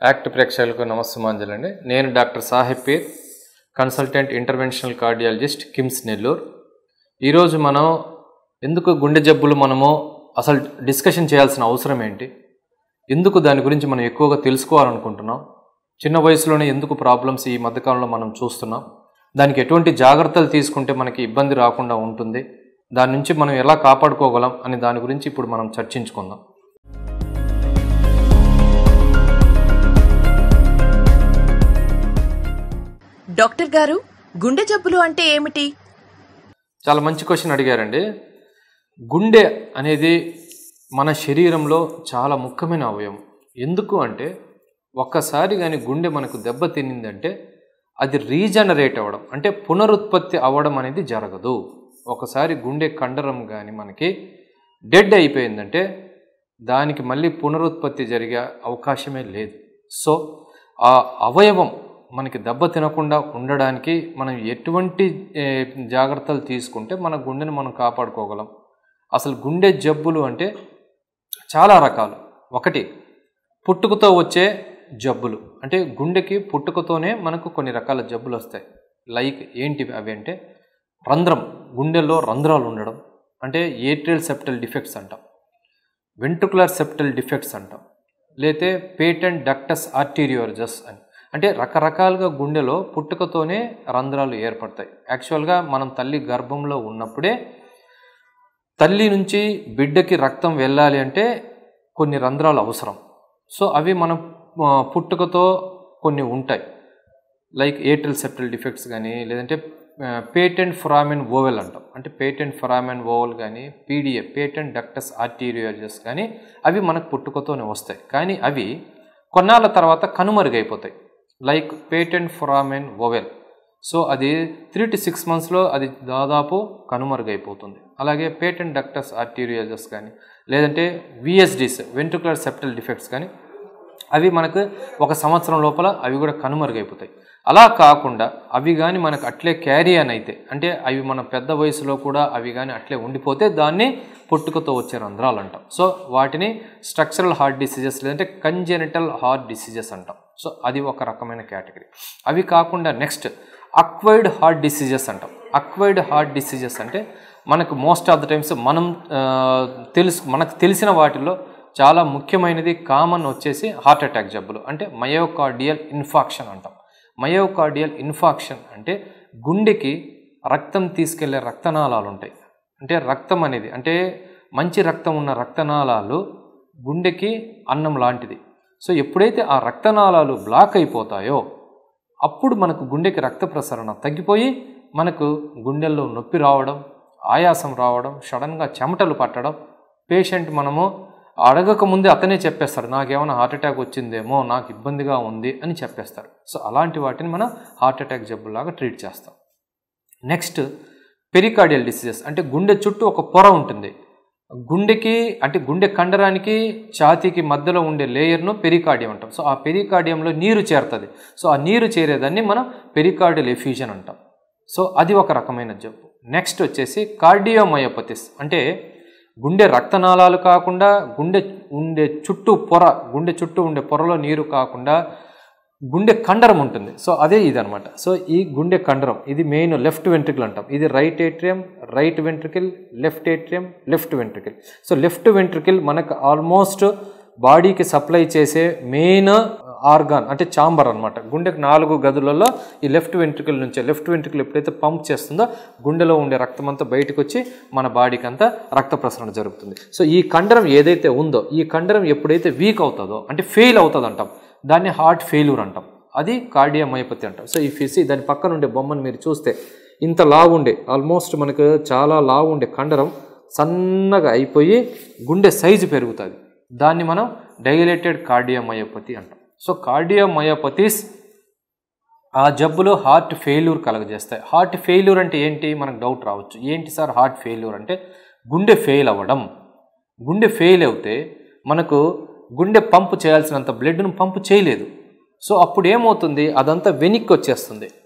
act ప్రేక్షకులకు నమస్సుమాంజలి అండి నేను doctor Sahib Peer consultant interventional cardiologist KIMS Nellore ఈరోజు మనం ఎందుకు గుండె జబ్బులు మనము అసలు డిస్కషన్ చేయాల్సిన అవసరం ఏంటి ఎందుకు దాని గురించి మనం ఎక్కువగా తెలుసుకోవాలనుకుంటున్నాం చిన్న వయసులోనే ఎందుకు ప్రాబ్లమ్స్ ఈ మధ్యకాలంలో మనం చూస్తున్నాం దానికి ఎటువంటి జాగ్రత్తలు తీసుకుంటే మనకి ఇబ్బంది రాకుండా ఉంటుంది దాని నుంచి మనం ఎలా కాపాడుకోగలం అనే దాని గురించి ఇప్పుడు మనం చర్చించుకుందాం డాక్టర్ గారు గుండె జబ్బులు అంటే ఏమిటి చాలా మంచి క్వశ్చన్ అడిగారండి గుండె అనేది మన శరీరంలో చాలా ముఖ్యమైన అవయవం ఎందుకు అంటే ఒక్కసారి కానీ గుండె మనకు దెబ్బ తినిందంటే అది రీజనరేట్ అవ్వడం అంటే పునరుత్పత్తి అవ్వడం అనేది జరగదు ఒకసారి గుండె కండరం కానీ మనకి డెడ్ అయిపోయిందంటే దానికి మళ్ళీ పునరుత్పత్తి జరిగే అవకాశమే లేదు సో ఆ అవయవం మనకి దెబ్బ తినకుండా ఉండడానికి మనం ఎటువంటి ఏ, జాగ్రత్తలు తీసుకుంటే మన గుండెని మనం కాపాడుకోగలం అసలు గుండె జబ్బులు అంటే చాలా రకాలు ఒకటి పుట్టుకతో వచ్చే జబ్బులు అంటే గుండెకి పుట్టుకతోనే మనకు కొన్ని రకాల జబ్బులు వస్తాయి లైక్ ఏంటి అవి అంటే రంధ్రం గుండెల్లో రంధ్రాలు ఉండడం అంటే ఏట్రియల్ సెప్టల్ డిఫెక్ట్స్ అంటాం వెంట్రుకులర్ సెప్టల్ డిఫెక్ట్స్ అంటాం లేతే పేటెంట్ డక్టస్ ఆర్టీరియోర్జస్ అని అంటే రకరకాలుగా గుండెలో పుట్టుకతోనే రంధ్రాలు ఏర్పడతాయి యాక్చువల్గా మనం తల్లి గర్భంలో ఉన్నప్పుడే తల్లి నుంచి బిడ్డకి రక్తం వెళ్ళాలి అంటే కొన్ని రంధ్రాలు అవసరం సో అవి మనం ఆ, పుట్టుకతో కొన్ని ఉంటాయి లైక్ ఏట్రిల్ సెప్టల్ డిఫెక్ట్స్ కానీ లేదంటే పేటెంట్ ఫొరామిన్ ఓవెల్ అంటాం అంటే పేటెంట్ ఫొరామిన్ ఓవెల్ కానీ పీడిఏ పేటెంట్ డక్టస్ ఆర్టీరియోజస్ కానీ అవి మనకు పుట్టుకతోనే వస్తాయి కానీ అవి కొన్నాళ్ళ తర్వాత కనుమరుగైపోతాయి like patent foramen ovale so అది త్రీ టు సిక్స్ మంత్స్లో అది దాదాపు కనుమరుగైపోతుంది అలాగే పేటెంట్ డక్టస్ ఆర్టీరియోజస్ కానీ లేదంటే విఎస్డిస్ వెంట్రుకులర్ సెప్టల్ డిఫెక్ట్స్ కానీ అవి మనకు ఒక సంవత్సరం లోపల అవి కూడా కనుమరుగైపోతాయి అలా కాకుండా అవి కానీ మనకు అట్లే క్యారీ అని అయితే అంటే అవి మన పెద్ద వయసులో కూడా అవి కానీ అట్లే ఉండిపోతే దాన్ని పుట్టుకతో వచ్చే రంధ్రాలు అంటాం సో వాటిని స్ట్రక్చరల్ హార్ట్ డిసీజెస్ లేదంటే కంజెనిటల్ హార్ట్ డిసీజెస్ అంటాం సో అది ఒక రకమైన కేటగిరీ అవి కాకుండా నెక్స్ట్ అక్వైర్డ్ హార్ట్ డిసీజెస్ అంటాం అక్వైర్డ్ హార్ట్ డిసీజెస్ అంటే మనకు మోస్ట్ ఆఫ్ ద టైమ్స్ మనం ఆ, తెలుసు మనకు తెలిసిన వాటిలో చాలా ముఖ్యమైనది కామన్ వచ్చేసి హార్ట్ అటాక్ జబ్బులు అంటే మయోకార్డియల్ ఇన్ఫాక్షన్ అంటాం మయోకార్డియల్ ఇన్ఫాక్షన్ అంటే గుండెకి రక్తం తీసుకెళ్లే రక్తనాళాలు ఉంటాయి అంటే రక్తం అనేది అంటే మంచి రక్తం ఉన్న రక్తనాళాలు గుండెకి అన్నం లాంటిది సో ఎప్పుడైతే ఆ రక్తనాళాలు బ్లాక్ అయిపోతాయో అప్పుడు మనకు గుండెకి రక్త ప్రసరణ తగ్గిపోయి మనకు గుండెల్లో నొప్పి రావడం ఆయాసం రావడం సడన్గా చెమటలు పట్టడం పేషెంట్ మనము అడగక ముందే అతనే చెప్పేస్తాడు నాకేమైనా హార్ట్ అటాక్ వచ్చిందేమో నాకు ఇబ్బందిగా ఉంది అని చెప్పేస్తాడు సో అలాంటి వాటిని మనం హార్ట్ అటాక్ జబ్బులాగా ట్రీట్ చేస్తాం నెక్స్ట్ పెరికార్డియల్ డిసీజెస్ అంటే గుండె చుట్టూ ఒక పొర ఉంటుంది గుండెకి అంటే గుండె కండరానికి ఛాతీకి మధ్యలో ఉండే లేయర్ను పెరికార్డియం అంటాం సో ఆ పెరికార్డియంలో నీరు చేరుతుంది సో ఆ నీరు చేరేదాన్ని మనం పెరికార్డియల్ ఎఫ్యూజన్ అంటాం సో అది ఒక రకమైన జబ్బు నెక్స్ట్ వచ్చేసి కార్డియోమయోపతిస్ అంటే గుండె రక్తనాళాలు కాకుండా గుండె ఉండే చుట్టూ పొర గుండె చుట్టూ ఉండే పొరలో నీరు కాకుండా గుండె కండరం ఉంటుంది సో అదే ఇదనమాట సో ఈ గుండె కండరం ఇది మెయిన్ లెఫ్ట్ వెంట్రికల్ అంటాం ఇది right atrium right ventricle left atrium left ventricle so left ventricle మనకు ఆల్మోస్ట్ బాడీకి సప్లై చేసే మెయిన్ ఆర్గాన్ అంటే చాంబర్ అనమాట గుండెకి నాలుగు గదులలో ఈ లెఫ్ట్ వెంట్రికల్ నుంచి లెఫ్ట్ వెంట్రికల్ ఎప్పుడైతే పంప్ చేస్తుందో గుండెలో ఉండే రక్తం అంతా బయటకు వచ్చి మన బాడీకి అంతా రక్త ప్రసరణ జరుగుతుంది సో ఈ కండరం ఏదైతే ఉందో ఈ కండరం ఎప్పుడైతే వీక్ అవుతుందో అంటే ఫెయిల్ అవుతుంది అంటాం దాన్ని హార్ట్ ఫెయిల్యూర్ అంటాం అది కార్డియోమయోపతి అంటాం సో ఈ ఫిసి దాని పక్కన ఉండే బొమ్మను మీరు చూస్తే ఇంత లావు ఉండే ఆల్మోస్ట్ మనకు చాలా లావు ఉండే కండరం సన్నగా అయిపోయి గుండె సైజు పెరుగుతుంది దాన్ని మనం డైలేటెడ్ కార్డియోమయోపతి అంటాం సో కార్డియోమయోపతిస్ ఆ జబ్బులు హార్ట్ ఫెయిల్యూర్ కలగజేస్తాయి హార్ట్ ఫెయిల్యూర్ అంటే ఏంటి మనకు డౌట్ రావచ్చు ఏంటి సార్ హార్ట్ ఫెయిల్యూర్ అంటే గుండె ఫెయిల్ అవ్వడం గుండె ఫెయిల్ అవుతే మనకు గుండె పంపు చేయాల్సినంత బ్లడ్ను పంపు చేయలేదు సో అప్పుడు ఏమవుతుంది అదంతా వెనక్కి వచ్చేస్తుంది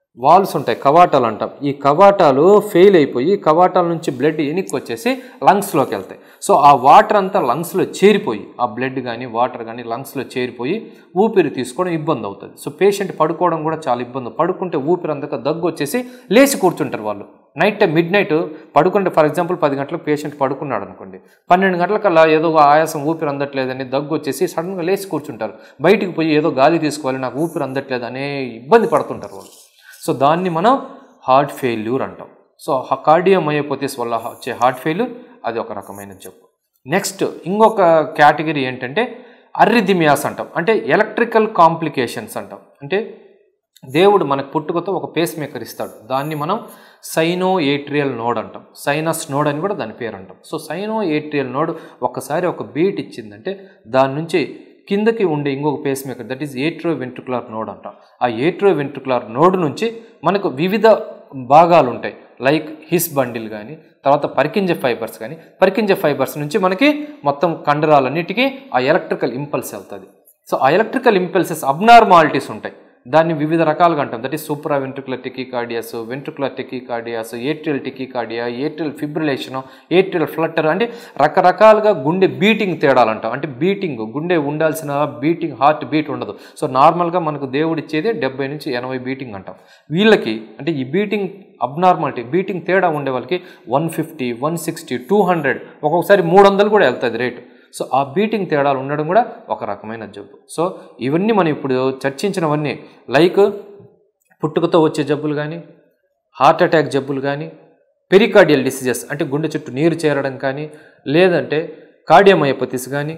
వాల్స్ ఉంటాయి కవాటాలు అంటాం ఈ కవాటాలు ఫెయిల్ అయిపోయి కవాటాల నుంచి బ్లడ్ ఎనిక్కి వచ్చేసి లంగ్స్లోకి వెళ్తాయి సో ఆ వాటర్ అంతా లంగ్స్లో చేరిపోయి ఆ బ్లడ్ కానీ వాటర్ కానీ లంగ్స్లో చేరిపోయి ఊపిరి తీసుకోవడం ఇబ్బంది అవుతుంది సో పేషెంట్ పడుకోవడం కూడా చాలా ఇబ్బంది పడుకుంటే ఊపిరి అందక దగ్గు వచ్చేసి లేచి కూర్చుంటారు వాళ్ళు నైట్ టైం మిడ్ నైట్ పడుకుంటే ఫర్ ఎగ్జాంపుల్ పది గంటలకు పేషెంట్ పడుకున్నాడు అనుకోండి పన్నెండు గంటలకల్లా ఏదో ఆయాసం ఊపిరి అందట్లేదని దగ్గు వచ్చేసి సడన్గా లేచి కూర్చుంటారు బయటికి పోయి ఏదో గాలి తీసుకోవాలి నాకు ఊపిరి అందట్లేదు అనే ఇబ్బంది పడుతుంటారు వాళ్ళు సో దాన్ని మనం హార్ట్ ఫెయిల్యూర్ అంటాం సో కార్డియోమయోపతిస్ వల్ల వచ్చే హార్ట్ ఫెయిల్యూర్ అది ఒక రకమైన జబ్బు నెక్స్ట్ ఇంకొక కేటగిరీ ఏంటంటే అర్రిథిమియాస్ అంటాం అంటే ఎలక్ట్రికల్ కాంప్లికేషన్స్ అంటాం అంటే దేవుడు మనకు పుట్టుకతో ఒక పేస్ మేకర్ ఇస్తాడు దాన్ని మనం సైనో ఏట్రియల్ నోడ్ అంటాం సైనస్ నోడ్ అని కూడా దాని పేరు అంటాం సో సైనో ఏట్రియల్ నోడ్ ఒక్కసారి ఒక బీట్ ఇచ్చిందంటే దాని నుంచి కిందకి ఉండే ఇంకొక pacemaker that is atrioventricular node అంటాం ఆ ఏట్రో వెంట్రుకులర్ నోడ్ నుంచి మనకు వివిధ భాగాలు ఉంటాయి లైక్ హిస్ బండిల్ కానీ తర్వాత పరికింజ ఫైబర్స్ కానీ పరికింజ ఫైబర్స్ నుంచి మనకి మొత్తం కండరాలన్నిటికీ ఆ ఎలక్ట్రికల్ ఇంపల్స్ వెళ్తుంది సో ఆ ఎలక్ట్రికల్ ఇంపల్సెస్ అబ్నార్మాలిటీస్ ఉంటాయి దాన్ని వివిధ రకాలుగా అంటాం that is supraventricular tachycardias ventricular tachycardias atrial tachycardia atrial fibrillation atrial flutter అంటే రకరకాలుగా గుండె బీటింగ్ తేడాలు అంటాం అంటే బీటింగ్ గుండె ఉండాల్సిన బీటింగ్ హార్ట్ బీట్ ఉండదు సో నార్మల్గా మనకు దేవుడు ఇచ్చేది డెబ్బై నుంచి ఎనభై బీటింగ్ అంటాం వీళ్ళకి అంటే ఈ బీటింగ్ అబ్నార్మాలిటీ బీటింగ్ తేడా ఉండే వాళ్ళకి one fifty one sixty two hundred ఒక్కొక్కసారి మూడు వందలు కూడా వెళ్తుంది రేటు సో ఆ బీటింగ్ తేడాలు ఉండడం కూడా ఒక రకమైన జబ్బు సో ఇవన్నీ మనం ఇప్పుడు చర్చించినవన్నీ లైక్ పుట్టుకతో వచ్చే జబ్బులు కానీ హార్ట్ అటాక్ జబ్బులు కానీ పెరికార్డియల్ డిసీజెస్ అంటే గుండె చుట్టూ నీరు చేరడం కానీ లేదంటే కార్డియోమయోపతిస్ కానీ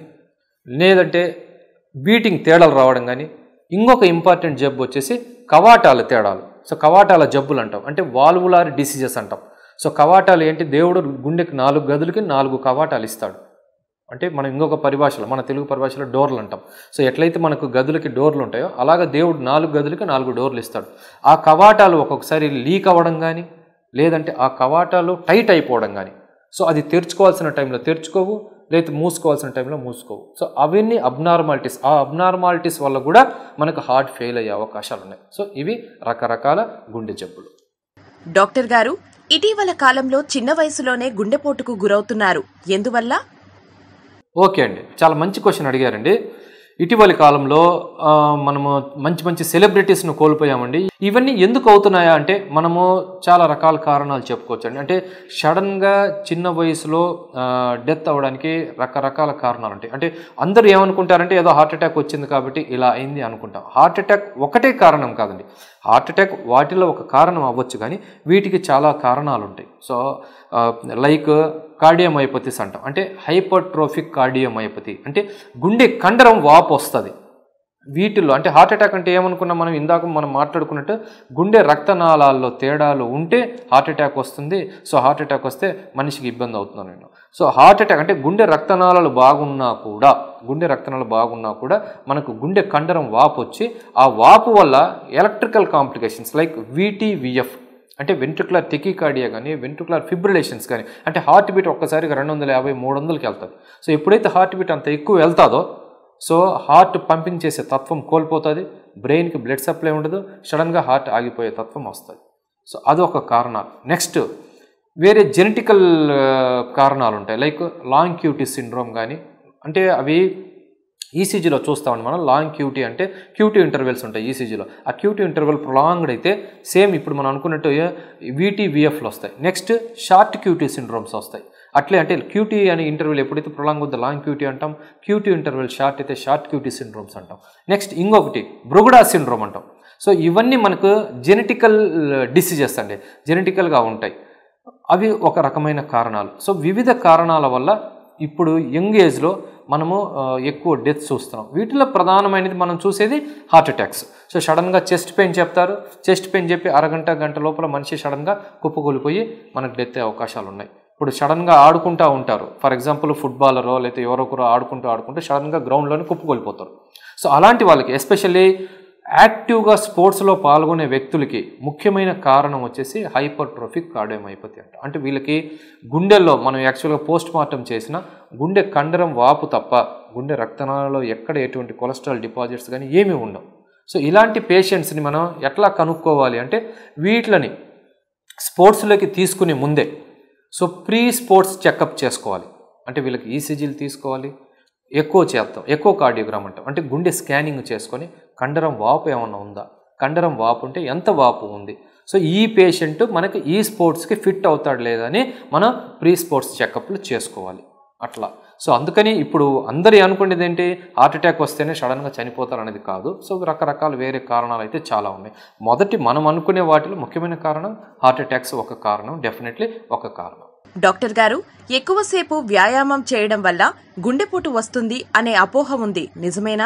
లేదంటే బీటింగ్ తేడాలు రావడం కానీ ఇంకొక ఇంపార్టెంట్ జబ్బు వచ్చేసి కవాటాల తేడాలు సో కవాటాల జబ్బులు అంటాం అంటే వాల్వులార్ డిసీజెస్ అంటాం సో కవాటాలు ఏంటి దేవుడు గుండెకి నాలుగు గదులకి నాలుగు కవాటాలు ఇస్తాడు అంటే మనం ఇంకొక పరిభాషలో మన తెలుగు పరిభాషలో డోర్లు అంటాం సో ఎట్లయితే మనకు గదులకి డోర్లు ఉంటాయో అలాగ దేవుడు నాలుగు గదులకి నాలుగు డోర్లు ఇస్తాడు ఆ కవాటాలు ఒక్కొక్కసారి లీక్ అవ్వడం కానీ లేదంటే ఆ కవాటాలు టైట్ అయిపోవడం కానీ సో అది తెరుచుకోవాల్సిన టైంలో తెరుచుకోవు లేదా మూసుకోవాల్సిన టైంలో మూసుకోవు సో అవన్నీ అబ్నార్మాలిటీస్ ఆ అబ్నార్మాలిటీస్ వల్ల కూడా మనకు హార్ట్ ఫెయిల్ అయ్యే అవకాశాలు ఉన్నాయి సో ఇవి రకరకాల గుండె జబ్బులు డాక్టర్ గారు ఇటీవల కాలంలో చిన్న వయసులోనే గుండెపోటుకు గురవుతున్నారు ఎందువల్ల ఓకే అండి చాలా మంచి క్వశ్చన్ అడిగారండి ఇటీవలి కాలంలో ఆ, మనము మంచి మంచి సెలబ్రిటీస్ను కోల్పోయామండి ఇవన్నీ ఎందుకు అవుతున్నాయా అంటే మనము చాలా రకాల కారణాలు చెప్పుకోవచ్చు అండి అంటే సడన్గా చిన్న వయసులో డెత్ అవ్వడానికి రకరకాల కారణాలు ఉంటాయి అంటే అందరూ ఏమనుకుంటారంటే ఏదో హార్ట్ అటాక్ వచ్చింది కాబట్టి ఇలా అయింది అనుకుంటాం హార్ట్ అటాక్ ఒకటే కారణం కాదండి హార్ట్ అటాక్ వాటిలో ఒక కారణం అవ్వచ్చు కానీ వీటికి చాలా కారణాలు ఉంటాయి సో లైక్ కార్డియోమయోపతిస్ అంటాం అంటే హైపర్ట్రోఫిక్ కార్డియోమయోపతి అంటే గుండె కండరం వాపు వస్తుంది వీటిల్లో అంటే హార్ట్ అటాక్ అంటే ఏమనుకున్నాం మనం ఇందాక మనం మాట్లాడుకున్నట్టు గుండె రక్తనాళాల్లో తేడాలు ఉంటే హార్ట్ అటాక్ వస్తుంది సో హార్ట్ అటాక్ వస్తే మనిషికి ఇబ్బంది అవుతుంది నేను సో హార్ట్ అటాక్ అంటే గుండె రక్తనాళాలు బాగున్నా కూడా గుండె రక్తనాళాలు బాగున్నా కూడా మనకు గుండె కండరం వాపు వచ్చి ఆ వాపు వల్ల ఎలక్ట్రికల్ కాంప్లికేషన్స్ లైక్ విటీవిఎఫ్ అంటే వెంట్రుకులర్ టెకికార్డియా కానీ వెంట్రుకులర్ ఫిబ్రిలేషన్స్ కానీ అంటే హార్ట్ బీట్ ఒక్కసారిగా రెండు వందల యాభై మూడు వందలకి వెళ్తుంది సో ఎప్పుడైతే హార్ట్ బీట్ అంత ఎక్కువ వెళ్తాదో సో హార్ట్ పంపింగ్ చేసే తత్వం కోల్పోతుంది బ్రెయిన్కి బ్లడ్ సప్లై ఉండదు సడన్గా హార్ట్ ఆగిపోయే తత్వం వస్తుంది సో అదొక కారణాలు నెక్స్ట్ వేరే జెనెటికల్ కారణాలు ఉంటాయి లైక్ లాంగ్ క్యూటీ సిండ్రోమ్ కానీ అంటే అవి ఈసీజీలో చూస్తామండి మనం లాంగ్ క్యూటీ అంటే క్యూటీ ఇంటర్వెల్స్ ఉంటాయి ఈసీజీలో ఆ క్యూటీ ఇంటర్వెల్ ప్రొలాంగ్డ్ అయితే సేమ్ ఇప్పుడు మనం అనుకున్నట్టు వీటీవీఎఫ్లు వస్తాయి నెక్స్ట్ షార్ట్ క్యూటీ సిండ్రోమ్స్ వస్తాయి అట్లే అంటే క్యూటీ అనే ఇంటర్వెల్ ఎప్పుడైతే ప్రొలాంగ్ అవుతుందో లాంగ్ క్యూటీ అంటాం క్యూటీ ఇంటర్వెల్ షార్ట్ అయితే షార్ట్ క్యూటీ సిండ్రోమ్స్ అంటాం నెక్స్ట్ ఇంకొకటి బ్రుగుడా సిండ్రోమ్ అంటాం సో ఇవన్నీ మనకు జెనెటికల్ డిసీజెస్ అండి జెనెటికల్గా ఉంటాయి అవి ఒక రకమైన కారణాలు సో వివిధ కారణాల వల్ల ఇప్పుడు యంగ్ ఏజ్లో మనము ఆ, ఎక్కువ డెత్ చూస్తున్నాం వీటిలో ప్రధానమైనది మనం చూసేది హార్ట్ అటాక్స్ సో సడన్గా చెస్ట్ పెయిన్ చెప్తారు చెస్ట్ పెయిన్ చెప్పి అరగంట గంట లోపల మనిషి సడన్గా కుప్పకూలిపోయి మనకు డెత్ అయ్యే అవకాశాలు ఉన్నాయి ఇప్పుడు సడన్గా ఆడుకుంటూ ఉంటారు ఫర్ ఎగ్జాంపుల్ ఫుట్బాలరో లేకపోతే ఎవరొకరు ఆడుకుంటూ ఆడుకుంటూ సడన్గా గ్రౌండ్లోనే కుప్పకూలిపోతారు సో అలాంటి వాళ్ళకి ఎస్పెషల్లీ యాక్టివ్గా స్పోర్ట్స్లో పాల్గొనే వ్యక్తులకి ముఖ్యమైన కారణం వచ్చేసి హైపర్ట్రోఫిక్ కార్డియోమైపతి అంట అంటే వీళ్ళకి గుండెల్లో మనం యాక్చువల్గా పోస్ట్ మార్టం చేసిన గుండె కండరం వాపు తప్ప గుండె రక్తనాళాలలో ఎక్కడ ఎటువంటి కొలెస్ట్రాల్ డిపాజిట్స్ కానీ ఏమీ ఉండవు సో ఇలాంటి పేషెంట్స్ని మనం ఎట్లా కనుక్కోవాలి అంటే వీటిని స్పోర్ట్స్లోకి తీసుకునే ముందే సో ప్రీ స్పోర్ట్స్ చెకప్ చేసుకోవాలి అంటే వీళ్ళకి ఈసీజీలు తీసుకోవాలి ఎక్కువ చేస్తాం ఎక్కువ కార్డియోగ్రామ్ అంటాం అంటే గుండె స్కానింగ్ చేసుకొని కండరం వాపు ఏమన్నా ఉందా కండరం వాపు ఉంటే ఎంత వాపు ఉంది సో ఈ పేషెంట్ మనకి ఈ స్పోర్ట్స్కి ఫిట్ అవుతాడు లేదని మనం ప్రీ స్పోర్ట్స్ చెకప్లు చేసుకోవాలి అట్లా సో అందుకని ఇప్పుడు అందరి అనుకునేది ఏంటి హార్ట్ అటాక్ వస్తేనే సడన్గా చనిపోతారు అనేది కాదు సో రకరకాల వేరే కారణాలు అయితే చాలా ఉన్నాయి మొదటి మనం అనుకునే వాటిలో ముఖ్యమైన కారణం హార్ట్ అటాక్స్ ఒక కారణం డెఫినెట్లీ ఒక కారణం డాక్టర్ గారు ఎక్కువసేపు వ్యాయామం చేయడం వల్ల గుండెపోటు వస్తుంది అనే అపోహ ఉంది నిజమేనా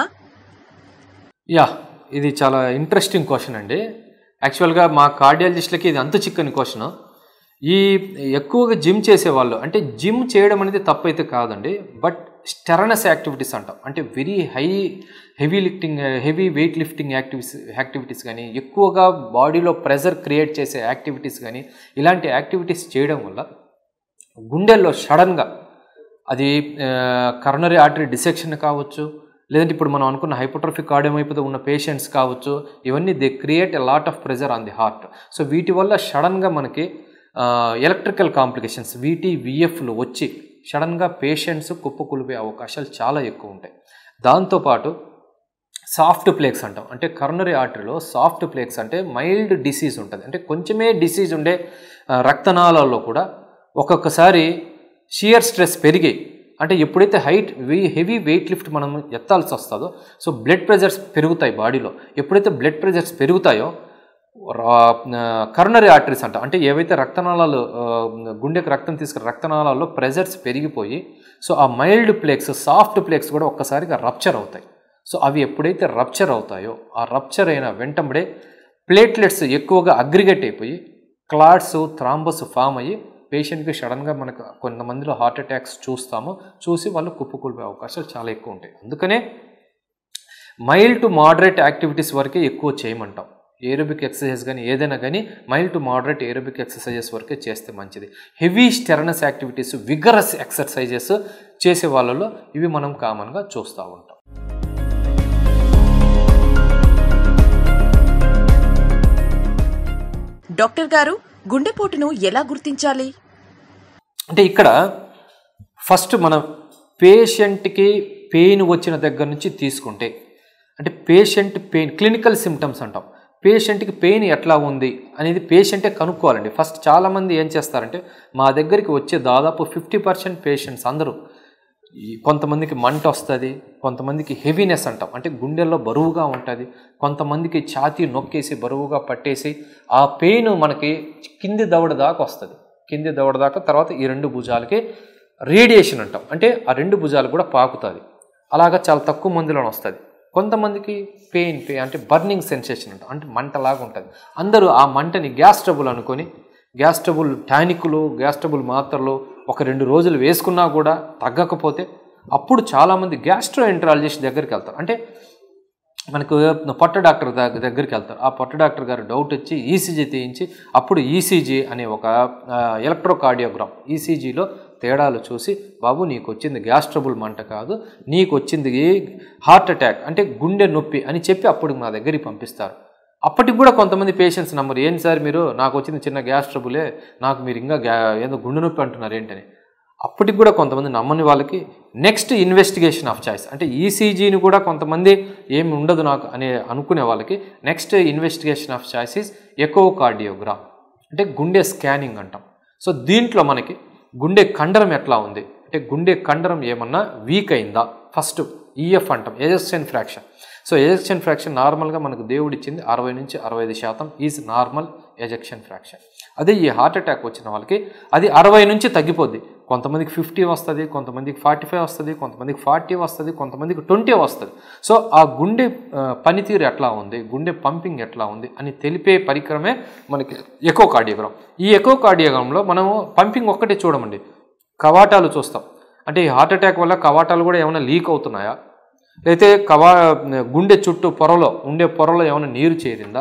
యా ఇది చాలా ఇంట్రెస్టింగ్ క్వశ్చన్ అండి యాక్చువల్గా మా కార్డియాలజిస్ట్లకి ఇది అంత చిక్కని క్వశ్చన్ ఈ ఎక్కువగా జిమ్ చేసేవాళ్ళు అంటే జిమ్ చేయడం అనేది తప్పైతే కాదండి బట్ స్టెరనస్ యాక్టివిటీస్ అంటాం అంటే very high heavy lifting heavy weight lifting activities activities కానీ ఎక్కువగా బాడీలో ప్రెజర్ క్రియేట్ చేసే యాక్టివిటీస్ కానీ ఇలాంటి యాక్టివిటీస్ చేయడం వల్ల గుండెల్లో సడన్గా అది కరోనరీ ఆర్టరీ డిసెక్షన్ కావచ్చు లేదంటే ఇప్పుడు మనం అనుకున్న హైపోట్రోఫిక్ కార్డియోమైపోతే ఉన్న పేషెంట్స్ కావచ్చు ఇవన్నీ they create a lot of pressure on the heart so వీటి వల్ల సడన్గా మనకి ఎలక్ట్రికల్ కాంప్లికేషన్స్ వీటి విఎఫ్లు వచ్చి సడన్గా పేషెంట్స్ కుప్పకూలిపోయే అవకాశాలు చాలా ఎక్కువ ఉంటాయి దాంతోపాటు సాఫ్ట్ ప్లేక్స్ అంటాం అంటే కరోనరీ ఆర్టరీలో సాఫ్ట్ ప్లేక్స్ అంటే మైల్డ్ డిసీజ్ ఉంటుంది అంటే కొంచెమే డిసీజ్ ఉండే ఆ, రక్తనాళాల్లో కూడా ఒక్కొక్కసారి షియర్ స్ట్రెస్ పెరిగి అంటే ఎప్పుడైతే హైట్ హెవీ వెయిట్ లిఫ్ట్ మనం ఎత్తాల్సి వస్తుందో సో బ్లడ్ ప్రెజర్స్ పెరుగుతాయి బాడీలో ఎప్పుడైతే బ్లడ్ ప్రెజర్స్ పెరుగుతాయో కరోనరీ ఆర్టరీస్ అంట అంటే ఏవైతే రక్తనాళాలు ఆ, గుండెకి రక్తం తీసుకున్న రక్తనాళాల్లో ప్రెజర్స్ పెరిగిపోయి సో ఆ మైల్డ్ ప్లేక్స్ సాఫ్ట్ ప్లేక్స్ కూడా ఒక్కసారిగా రప్చర్ అవుతాయి సో అవి ఎప్పుడైతే రప్చర్ అవుతాయో ఆ రప్చర్ అయిన వెంటబడే ప్లేట్లెట్స్ ఎక్కువగా అగ్రిగేట్ అయిపోయి క్లాట్స్ థ్రాంబస్ ఫామ్ అయ్యి పేషెంట్కి సడన్గా మనకు కొంతమందిలో హార్ట్ అటాక్స్ చూస్తాము చూసి వాళ్ళు కుప్పకూలిపోయే అవకాశాలు చాలా ఎక్కువ ఉంటాయి అందుకనే మైల్డ్ టు మోడరేట్ యాక్టివిటీస్ వరకే ఎక్కువ చేయమంటాం ఏరోబిక్ ఎక్సర్సైజ్ కానీ ఏదైనా కానీ mild to moderate aerobic exercises వరకే చేస్తే మంచిది heavy strenuous activities vigorous exercises చేసే వాళ్ళలో ఇవి మనం కామన్గా చూస్తూ ఉంటాం డాక్టర్ గారు గుండెపోటును ఎలా గుర్తించాలి అంటే ఇక్కడ ఫస్ట్ మనం పేషెంట్కి పెయిన్ వచ్చిన దగ్గర నుంచి తీసుకుంటే అంటే పేషెంట్ పెయిన్ క్లినికల్ సిమ్టమ్స్ అంటాం పేషెంట్కి పెయిన్ ఎట్లా ఉంది అనేది పేషెంటే కనుక్కోవాలండి ఫస్ట్ చాలామంది ఏం చేస్తారంటే మా దగ్గరికి వచ్చే దాదాపు ఫిఫ్టీ పర్సెంట్ పేషెంట్స్ అందరూ ఈ కొంతమందికి మంట వస్తుంది కొంతమందికి హెవీనెస్ అంటాం అంటే గుండెల్లో బరువుగా ఉంటుంది కొంతమందికి ఛాతీ నొక్కేసి బరువుగా పట్టేసి ఆ పెయిన్ మనకి కింది దవడ దాకా వస్తుంది కింది దవడ దాకా తర్వాత ఈ రెండు భుజాలకి రేడియేషన్ అంటాం అంటే ఆ రెండు భుజాలు కూడా పాకుతుంది అలాగా చాలా తక్కువ మందిలోనే వస్తుంది కొంతమందికి పెయిన్ పే అంటే బర్నింగ్ సెన్సేషన్ అంటాం అంటే మంటలాగా ఉంటుంది అందరూ ఆ మంటని గ్యాస్ ట్రబుల్ అనుకొని గ్యాస్ ట్రబుల్ టానిక్లు గ్యాస్ ట్రబుల్ మాత్రలు ఒక రెండు రోజులు వేసుకున్నా కూడా తగ్గకపోతే అప్పుడు చాలామంది గ్యాస్ట్రో ఎంట్రాలజిస్ట్ దగ్గరికి వెళ్తారు అంటే మనకు పొట్ట డాక్టర్ దగ్గ- దగ్గరికి వెళ్తారు ఆ పొట్ట డాక్టర్ గారు డౌట్ వచ్చి ఈసీజీ తీయించి అప్పుడు ఈసీజీ అనే ఒక ఎలక్ట్రోకార్డియోగ్రామ్ ఈసీజీలో తేడాలు చూసి బాబు నీకు వచ్చింది గ్యాస్ ట్రబుల్ మంట కాదు నీకు వచ్చింది హార్ట్ అటాక్ అంటే గుండె నొప్పి అని చెప్పి అప్పుడు మా దగ్గరికి పంపిస్తారు అప్పటికి కూడా కొంతమంది పేషెంట్స్ నమ్మరు ఏంటి సార్ మీరు నాకు వచ్చింది చిన్న గ్యాస్ ట్రబులే నాకు మీరు ఇంకా గ్యా ఏదో గుండె నొప్పి అంటున్నారు ఏంటని అప్పటికి కూడా కొంతమంది నమ్మని వాళ్ళకి నెక్స్ట్ ఇన్వెస్టిగేషన్ ఆఫ్ చాయిస్ అంటే ఈసీజీని కూడా కొంతమంది ఏమి ఉండదు నాకు అనే అనుకునే వాళ్ళకి next investigation of choice is echocardiogram అంటే గుండె స్కానింగ్ అంటాం సో దీంట్లో మనకి గుండె కండరం ఎట్లా ఉంది అంటే గుండె కండరం ఏమన్నా వీక్ అయిందా ఫస్ట్ ఈఎఫ్ అంటాం ejection fraction so ejection fraction నార్మల్గా మనకు దేవుడు ఇచ్చింది అరవై నుంచి అరవై ఐదు శాతం ఈజ్ నార్మల్ ఎజెక్షన్ ఫ్రాక్షన్ అదే ఈ హార్ట్ అటాక్ వచ్చిన వాళ్ళకి అది అరవై నుంచి తగ్గిపోద్ది కొంతమందికి ఫిఫ్టీ వస్తుంది కొంతమందికి ఫార్టీ ఫైవ్ వస్తుంది కొంతమందికి ఫార్టీ వస్తుంది కొంతమందికి ట్వంటీ వస్తుంది సో ఆ గుండె ఆ, పనితీరు ఎట్లా ఉంది గుండె పంపింగ్ ఎట్లా ఉంది అని తెలిపే పరికరమే మనకి ఎకో కార్డియోగ్రామ్ ఈ ఎకో కార్డియోగ్రామ్లో మనము పంపింగ్ ఒక్కటే చూడమండి కవాటాలు చూస్తాం అంటే ఈ హార్ట్ అటాక్ వల్ల కవాటాలు కూడా ఏమైనా లీక్ అవుతున్నాయా అయితే కవా గుండె చుట్టూ పొరలో ఉండే పొరలో ఏమైనా నీరు చేరిందా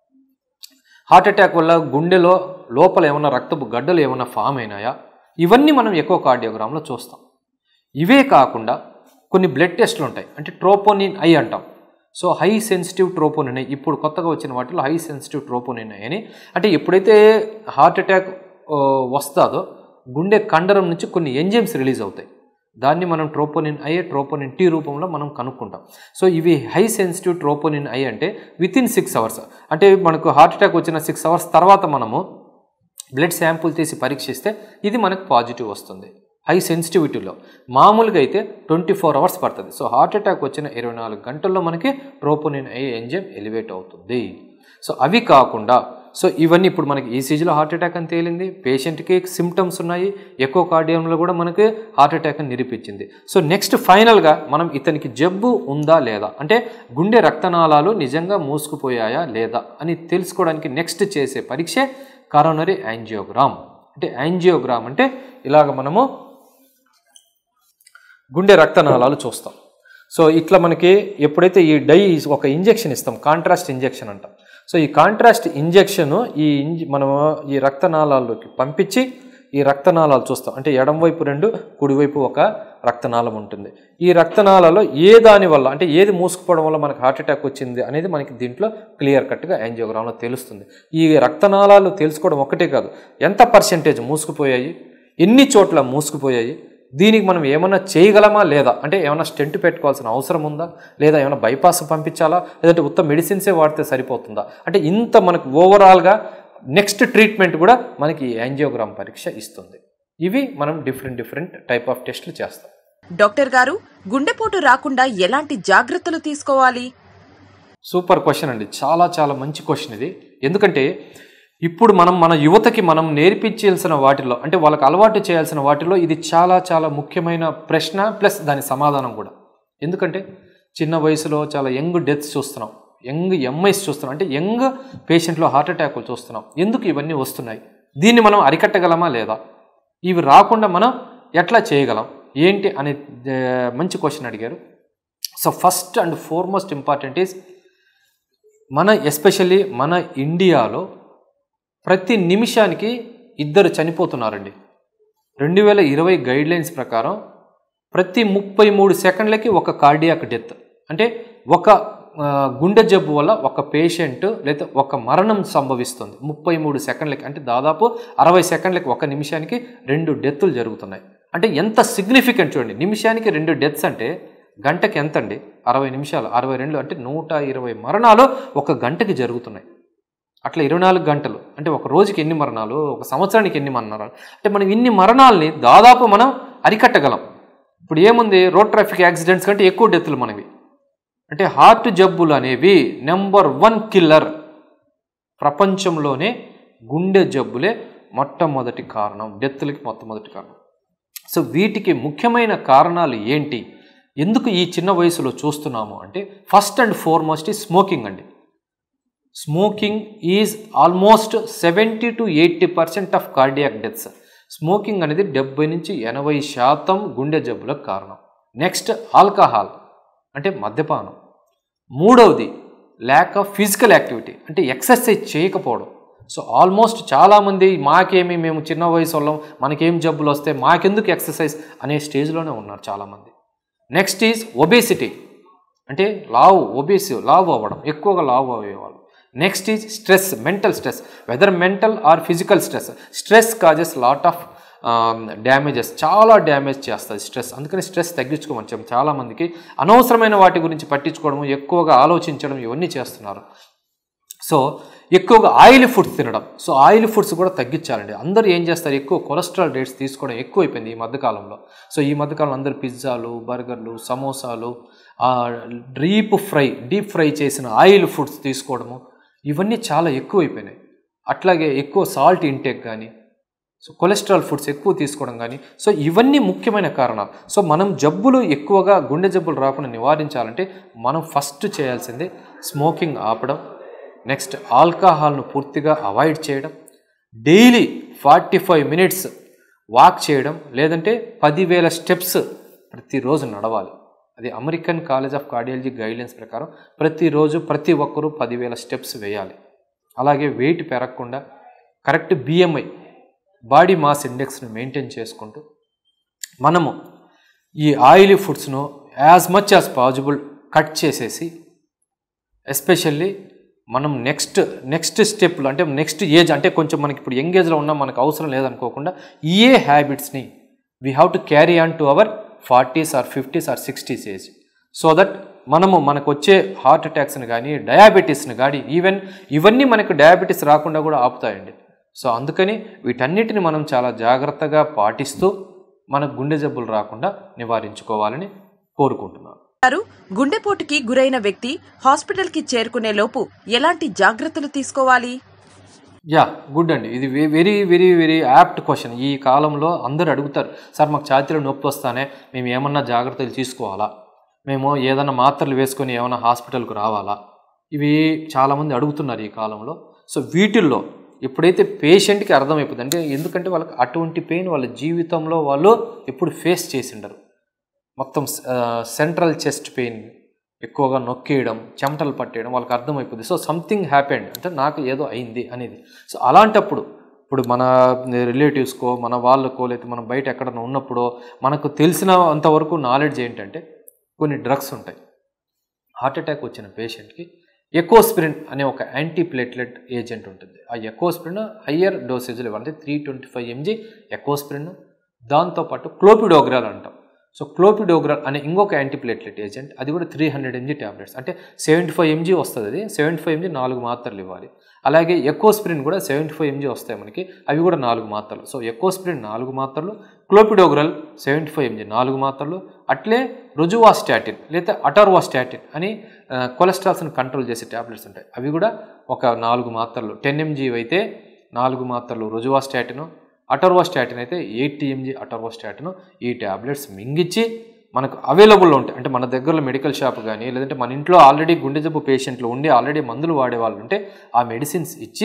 హార్ట్ అటాక్ వల్ల గుండెలో లోపల ఏమైనా రక్తపు గడ్డలు ఏమైనా ఫామ్ అయినాయా ఇవన్నీ మనం ఎక్కువ కార్డియోగ్రామ్లో చూస్తాం ఇవే కాకుండా కొన్ని బ్లడ్ టెస్ట్లు ఉంటాయి అంటే ట్రోపోనిన్ ఐ అంటాం సో హై సెన్సిటివ్ ట్రోపోనిన్ ఇప్పుడు కొత్తగా వచ్చిన వాటిలో హై సెన్సిటివ్ ట్రోపోనిన్ అని అంటే ఎప్పుడైతే హార్ట్ అటాక్ వస్తుందో గుండె కండరం నుంచి కొన్ని ఎంజైమ్స్ రిలీజ్ అవుతాయి దాన్ని మనం ట్రోపోనిన్ ఐ ట్రోపోనిన్ టీ రూపంలో మనం కనుక్కుంటాం సో ఇవి హై సెన్సిటివ్ ట్రోపోనిన్ ఐ అంటే విత్ ఇన్ సిక్స్ అవర్స్ అంటే మనకు హార్ట్ అటాక్ వచ్చిన సిక్స్ అవర్స్ తర్వాత మనము బ్లడ్ శాంపుల్ తీసి పరీక్షిస్తే ఇది మనకు పాజిటివ్ వస్తుంది హై సెన్సిటివిటీలో మామూలుగా అయితే ట్వంటీ ఫోర్ అవర్స్ పడుతుంది సో హార్ట్ అటాక్ వచ్చిన ఇరవై నాలుగు గంటల్లో మనకి ట్రోపోనిన్ అయ్యే ఎంజైమ్ ఎలివేట్ అవుతుంది సో అవి కాకుండా సో ఇవన్నీ ఇప్పుడు మనకి ఈసీజీలో హార్ట్ అటాక్ అని తేలింది పేషెంట్కి సిమ్టమ్స్ ఉన్నాయి ఎక్కువ కార్డియంలో కూడా మనకి హార్ట్ అటాక్ అని నిరూపించింది సో నెక్స్ట్ ఫైనల్గా మనం ఇతనికి జబ్బు ఉందా లేదా అంటే గుండె రక్తనాళాలు నిజంగా మూసుకుపోయాయా లేదా అని తెలుసుకోవడానికి నెక్స్ట్ చేసే పరీక్షే కరోనరీ యాంజియోగ్రామ్ అంటే యాంజియోగ్రామ్ అంటే ఇలాగ మనము గుండె రక్తనాళాలు చూస్తాం సో ఇట్లా మనకి ఎప్పుడైతే ఈ డై ఒక ఇంజెక్షన్ ఇస్తాం కాంట్రాస్ట్ ఇంజెక్షన్ అంటాం సో ఈ కాంట్రాస్ట్ ఇంజెక్షన్ ఈ ఇంజ మనము ఈ రక్తనాళాల్లోకి పంపించి ఈ రక్తనాళాలు చూస్తాం అంటే ఎడంవైపు రెండు కుడివైపు ఒక రక్తనాళం ఉంటుంది ఈ రక్తనాళాలో ఏ దాని వల్ల అంటే ఏది మూసుకుపోవడం వల్ల మనకు హార్ట్ అటాక్ వచ్చింది అనేది మనకి దీంట్లో క్లియర్ కట్గా యాంజియోగ్రామ్లో తెలుస్తుంది ఈ రక్తనాళాలు తెలుసుకోవడం ఒకటే కాదు ఎంత పర్సెంటేజ్ మూసుకుపోయాయి ఎన్ని చోట్ల మూసుకుపోయాయి దీనికి మనం ఏమైనా చేయగలమా లేదా అంటే ఏమైనా స్టెంట్ పెట్టుకోవాల్సిన అవసరం ఉందా లేదా ఏమైనా బైపాస్ పంపించాలా లేదంటే ఉత్తమ మెడిసిన్సే వాడితే సరిపోతుందా అంటే ఇంత మనకు ఓవరాల్గా నెక్స్ట్ ట్రీట్మెంట్ కూడా మనకి యాంజియోగ్రామ్ పరీక్ష ఇస్తుంది ఇవి మనం డిఫరెంట్ డిఫరెంట్ టైప్ ఆఫ్ టెస్ట్లు చేస్తాం డాక్టర్ గారు గుండెపోటు రాకుండా ఎలాంటి జాగ్రత్తలు తీసుకోవాలి సూపర్ క్వశ్చన్ అండి చాలా చాలా మంచి క్వశ్చన్ ఇది ఎందుకంటే ఇప్పుడు మనం మన యువతకి మనం నేర్పించాల్సిన వాటిలో అంటే వాళ్ళకి అలవాటు చేయాల్సిన వాటిలో ఇది చాలా చాలా ముఖ్యమైన ప్రశ్న ప్లస్ దాని సమాధానం కూడా ఎందుకంటే చిన్న వయసులో చాలా యంగ్ డెత్స్ చూస్తున్నాం యంగ్ ఎంఐస్ చూస్తున్నాం అంటే యంగ్ పేషెంట్లో హార్ట్ అటాక్లు చూస్తున్నాం ఎందుకు ఇవన్నీ వస్తున్నాయి దీన్ని మనం అరికట్టగలమా లేదా ఇవి రాకుండా మనం ఎట్లా చేయగలం ఏంటి అనే ఆ, మంచి క్వశ్చన్ అడిగారు so first and foremost important is మన ఎస్పెషల్లీ మన ఇండియాలో ప్రతి నిమిషానికి ఇద్దరు చనిపోతున్నారండి రెండు వేల ఇరవై గైడ్లైన్స్ ప్రకారం ప్రతి ముప్పై మూడు సెకండ్లకి ఒక కార్డియాక్ డెత్ అంటే ఒక ఆ, గుండె జబ్బు వల్ల ఒక పేషెంట్ లేదా ఒక మరణం సంభవిస్తుంది ముప్పై మూడు సెకండ్లకి అంటే దాదాపు అరవై సెకండ్లకి ఒక నిమిషానికి రెండు డెత్తులు జరుగుతున్నాయి అంటే ఎంత సిగ్నిఫికెంట్ చూడండి నిమిషానికి రెండు డెత్స్ అంటే గంటకి ఎంత అండి అరవై నిమిషాలు అరవై రెండు అంటే నూట ఇరవై మరణాలు ఒక గంటకి జరుగుతున్నాయి అట్లా ఇరవై నాలుగు గంటలు అంటే ఒక రోజుకి ఎన్ని మరణాలు ఒక సంవత్సరానికి ఎన్ని మరణాలు అంటే మనం ఇన్ని మరణాలని దాదాపు మనం అరికట్టగలం ఇప్పుడు ఏముంది రోడ్ ట్రాఫిక్ యాక్సిడెంట్స్ కంటే ఎక్కువ డెత్తులు మనవి అంటే హార్ట్ జబ్బులు అనేవి నెంబర్ వన్ కిల్లర్ ప్రపంచంలోనే గుండె జబ్బులే మొట్టమొదటి కారణం డెత్తులకి మొట్టమొదటి కారణం సో వీటికి ముఖ్యమైన కారణాలు ఏంటి ఎందుకు ఈ చిన్న వయసులో చూస్తున్నాము అంటే ఫస్ట్ అండ్ ఫార్మోస్ట్ ఈ స్మోకింగ్ అండి smoking is almost seventy to eighty percent of cardiac deaths smoking అనేది డెబ్బై నుంచి ఎనభై శాతం గుండె జబ్బులకు కారణం నెక్స్ట్ ఆల్కహాల్ అంటే మద్యపానం మూడవది ల్యాక్ ఆఫ్ ఫిజికల్ యాక్టివిటీ అంటే ఎక్సర్సైజ్ చేయకపోవడం సో ఆల్మోస్ట్ చాలామంది మాకేమి మేము చిన్న వయసు వాళ్ళం మనకేం జబ్బులు వస్తే మాకెందుకు ఎక్సర్సైజ్ అనే స్టేజ్లోనే ఉన్నారు చాలామంది నెక్స్ట్ ఈజ్ ఒబేసిటీ అంటే లావు ఒబేసి లావు అవ్వడం ఎక్కువగా లావు అయ్యేవాళ్ళు next is stress mental stress whether mental or physical stress stress causes lot of damages చాలా డ్యామేజ్ చేస్తుంది స్ట్రెస్ అందుకని స్ట్రెస్ తగ్గించుకోమని చెప్పి చాలామందికి అనవసరమైన వాటి గురించి పట్టించుకోవడం ఎక్కువగా ఆలోచించడం ఇవన్నీ చేస్తున్నారు సో ఎక్కువగా ఆయిల్ ఫుడ్స్ తినడం సో ఆయిల్ ఫుడ్స్ కూడా తగ్గించాలండి అందరూ ఏం చేస్తారు ఎక్కువ కొలెస్ట్రాల్ రేట్స్ తీసుకోవడం ఎక్కువైపోయింది ఈ మధ్యకాలంలో సో ఈ మధ్యకాలంలో అందరూ పిజ్జాలు బర్గర్లు సమోసాలు డీప్ ఫ్రై డీప్ ఫ్రై చేసిన ఆయిల్ ఫుడ్స్ తీసుకోవడము ఇవన్నీ చాలా ఎక్కువైపోయినాయి అట్లాగే ఎక్కువ సాల్ట్ ఇంటేక్ కానీ సో కొలెస్ట్రాల్ ఫుడ్స్ ఎక్కువ తీసుకోవడం కానీ సో ఇవన్నీ ముఖ్యమైన కారణాలు సో మనం జబ్బులు ఎక్కువగా గుండె జబ్బులు రాకుండా నివారించాలంటే మనం ఫస్ట్ చేయాల్సిందే స్మోకింగ్ ఆపడం నెక్స్ట్ ఆల్కహాల్ను పూర్తిగా అవాయిడ్ చేయడం daily forty five minutes walk చేయడం లేదంటే పదివేల స్టెప్స్ ప్రతిరోజు నడవాలి అది American college of cardiology guidelines ప్రకారం ప్రతిరోజు ప్రతి ఒక్కరూ పదివేల స్టెప్స్ వేయాలి అలాగే వెయిట్ పెరగకుండా కరెక్ట్ బిఎంఐ బాడీ మాస్ ఇండెక్స్ను మెయింటైన్ చేసుకుంటూ మనము ఈ ఆయిలీ ఫుడ్స్ను as much as possible cut చేసేసి ఎస్పెషల్లీ మనం నెక్స్ట్ నెక్స్ట్ స్టెప్లో అంటే నెక్స్ట్ ఏజ్ అంటే కొంచెం మనకి ఇప్పుడు యంగ్ ఏజ్లో ఉన్నా మనకు అవసరం లేదనుకోకుండా ఏ హ్యాబిట్స్ని we have to carry on to our forties or fifties or sixties age so that మనము మనకు వచ్చే హార్ట్ అటాక్స్ని కానీ డయాబెటీస్ని కానీ ఈవెన్ ఇవన్నీ మనకు డయాబెటీస్ రాకుండా కూడా ఆపుతాయండి సో అందుకని వీటన్నిటిని మనం చాలా జాగ్రత్తగా పాటిస్తూ మనకు గుండె జబ్బులు రాకుండా నివారించుకోవాలని కోరుకుంటున్నాను గారు గుండెపోటుకి గురైన వ్యక్తి హాస్పిటల్కి చేరుకునే లోపు ఎలాంటి జాగ్రత్తలు తీసుకోవాలి యా గుడ్ అండి ఇది very very very apt question ఈ కాలంలో అందరూ అడుగుతారు సార్ మాకు ఛాతీలో నొప్పి వస్తానే మేము ఏమన్నా జాగ్రత్తలు తీసుకోవాలా మేము ఏదైనా మాత్రలు వేసుకొని ఏమైనా హాస్పిటల్కు రావాలా ఇవి చాలామంది అడుగుతున్నారు ఈ కాలంలో సో వీటిల్లో ఎప్పుడైతే పేషెంట్కి అర్థమైపోతుంది అంటే ఎందుకంటే వాళ్ళకి అటువంటి పెయిన్ వాళ్ళ జీవితంలో వాళ్ళు ఎప్పుడు ఫేస్ చేసిండరు మొత్తం సెంట్రల్ చెస్ట్ పెయిన్ ఎక్కువగా నొక్కేయడం చెమటలు పట్టేయడం వాళ్ళకి అర్థమైపోతుంది సో సంథింగ్ హ్యాపెండ్ అంటే నాకు ఏదో అయింది అనేది సో అలాంటప్పుడు ఇప్పుడు మన రిలేటివ్స్కో మన వాళ్ళకో లేకపోతే మనం బయట ఎక్కడైనా ఉన్నప్పుడో మనకు తెలిసినంతవరకు నాలెడ్జ్ ఏంటంటే కొన్ని డ్రగ్స్ ఉంటాయి హార్ట్ అటాక్ వచ్చిన పేషెంట్కి ఎకోస్పిరిన్ అనే ఒక యాంటీ ప్లేట్లెట్ ఏజెంట్ ఉంటుంది ఆ ఎకోస్పిరిన్ హయ్యర్ డోసేజ్లు ఇవ్వాలి అంటే three twenty five MG Ecosprin దాంతోపాటు క్లోపిడోగ్రాల్ అంటాం సో క్లోపిడోగ్రాల్ అనే ఇంకొక యాంటీప్లేట్లెట్ ఏజెంట్ అది కూడా త్రీ హండ్రెడ్ ఎంజీ ట్యాబ్లెట్స్ అంటే సెవెంటీ ఫైవ్ ఎంజీ వస్తుంది అది సెవెంటీ ఫైవ్ ఎంజీ నాలుగు మాత్రలు ఇవ్వాలి అలాగే ఎకోస్ప్రిన్ కూడా సెవెంటీ ఫైవ్ ఎంజీ వస్తాయి మనకి అవి కూడా నాలుగు మాత్రలు సో ఎకోస్ప్రిన్ నాలుగు మాత్రలు క్లోపిడోగ్రల్ సెవెంటీ ఫైవ్ ఎంజీ నాలుగు మాత్రలు అట్లే రుజువాస్టాటిన్ లేదా అటర్వాస్టాటిన్ అని ఆ, కొలెస్ట్రాల్స్ని కంట్రోల్ చేసే ట్యాబ్లెట్స్ ఉంటాయి అవి కూడా ఒక నాలుగు మాత్రలు టెన్ ఎంజీ అయితే నాలుగు మాత్రలు రుజువాస్టాటిన్ అటర్వాస్టాటిన్ అయితే ఎయిట్ ఎంజీ అటర్వాస్టాటిన్ ఈ ట్యాబ్లెట్స్ మింగిచ్చి మనకు అవైలబుల్లో ఉంటాయి అంటే మన దగ్గరలో మెడికల్ షాప్ కానీ లేదంటే మన ఇంట్లో ఆల్రెడీ గుండె జబ్బు పేషెంట్లు ఉండి ఆల్రెడీ మందులు వాడే వాళ్ళు ఉంటే ఆ మెడిసిన్స్ ఇచ్చి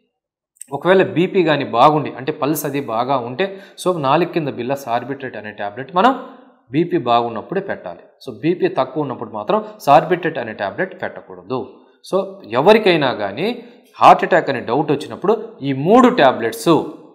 ఒకవేళ బీపీ కానీ బాగుండి అంటే పల్స్ అది బాగా ఉంటే సో నాలుగు కింద బిల్ల సార్బిట్రేట్ అనే ట్యాబ్లెట్ మనం బీపీ బాగున్నప్పుడే పెట్టాలి సో బీపీ తక్కువ ఉన్నప్పుడు మాత్రం సార్బిట్రేట్ అనే ట్యాబ్లెట్ పెట్టకూడదు సో ఎవరికైనా కానీ హార్ట్ అటాక్ అనే డౌట్ వచ్చినప్పుడు ఈ మూడు ట్యాబ్లెట్స్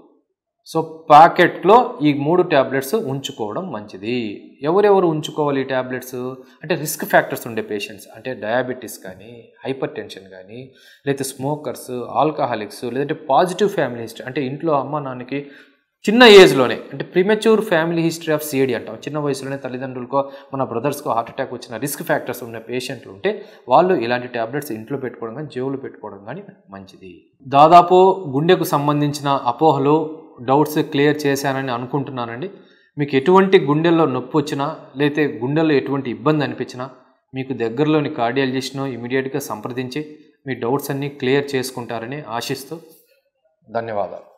సో ప్యాకెట్లో ఈ మూడు ట్యాబ్లెట్స్ ఉంచుకోవడం మంచిది ఎవరెవరు ఉంచుకోవాలి ఈ ట్యాబ్లెట్స్ అంటే రిస్క్ ఫ్యాక్టర్స్ ఉండే పేషెంట్స్ అంటే డయాబెటీస్ కానీ హైపర్ టెన్షన్ కానీ లేకపోతే స్మోకర్స్ ఆల్కహాలిక్స్ లేదంటే పాజిటివ్ ఫ్యామిలీ హిస్టరీ అంటే ఇంట్లో అమ్మ నాన్నకి చిన్న ఏజ్లోనే అంటే premature family history of CAD అంటాం చిన్న వయసులోనే తల్లిదండ్రులకో మన బ్రదర్స్కో హార్ట్ అటాక్ వచ్చిన రిస్క్ ఫ్యాక్టర్స్ ఉన్న పేషెంట్లు ఉంటే వాళ్ళు ఇలాంటి ట్యాబ్లెట్స్ ఇంట్లో పెట్టుకోవడం కానీ జేబులో పెట్టుకోవడం కానీ మంచిది దాదాపు గుండెకు సంబంధించిన అపోహలు డౌట్స్ క్లియర్ చేశానని అనుకుంటున్నానండి మీకు ఎటువంటి గుండెల్లో నొప్పి వచ్చినా లేతే గుండెల్లో ఎటువంటి ఇబ్బంది అనిపించినా మీకు దగ్గరలోని కార్డియాలజిస్ట్ను ఇమీడియట్గా సంప్రదించి మీ డౌట్స్ అన్నీ క్లియర్ చేసుకుంటారని ఆశిస్తూ ధన్యవాదాలు